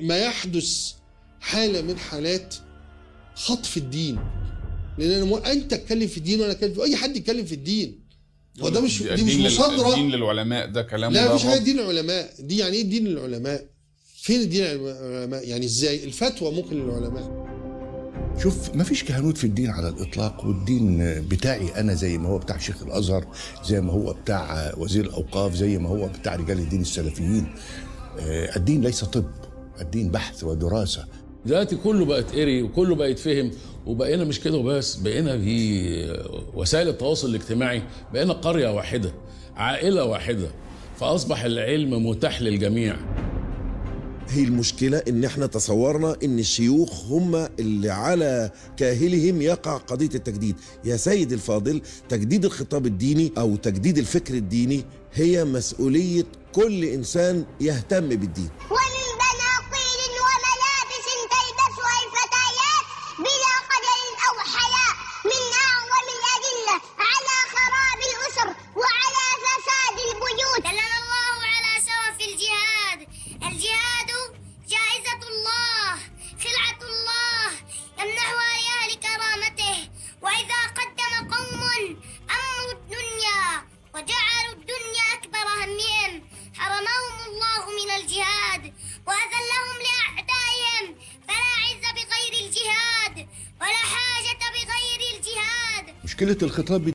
ما يحدث حاله من حالات خطف الدين لان أنا مو- انت اتكلم في الدين وانا اتكلم في اي حد يتكلم في الدين وده مش دي مش الدين لل- مصادره الدين للعلماء ده كلام لا مفيش مجرد. حاجه دين العلماء دي يعني ايه دين العلماء فين الدين العلماء يعني ازاي الفتوى ممكن للعلماء شوف ما فيش كهنوت في الدين على الاطلاق والدين بتاعي انا زي ما هو بتاع شيخ الازهر زي ما هو بتاع وزير الاوقاف زي ما هو بتاع رجال الدين السلفيين آه، الدين ليس طب الدين بحث ودراسه دلوقتي كله بقى اتقري وكله بقى يتفهم وبقينا مش كده وبس بقينا في وسائل التواصل الاجتماعي بقينا قرية واحدة عائلة واحدة فأصبح العلم متاح للجميع هي المشكلة إن إحنا تصورنا إن الشيوخ هم اللي على كاهلهم يقع قضية التجديد يا سيد الفاضل تجديد الخطاب الديني أو تجديد الفكر الديني هي مسؤولية كل إنسان يهتم بالدين ومن بناطيل وملابس تلبسها الفتيات بلا قدر أو حياء من أعظم الأدلة على خراب الأسر وعلى فساد البيوت دلنا الله على شرف الجهاد الجهاد جائزة الله خلعة الله يمنحها لأهل كرامته وإذا قدم قوم أمر الدنيا وجعلوا الدنيا أكبر همهم حرمهم الله من الجهاد وأذلهم لأعدائهم فلا عز بغير الجهاد ولا حاجة بغير الجهاد مشكله الخطاب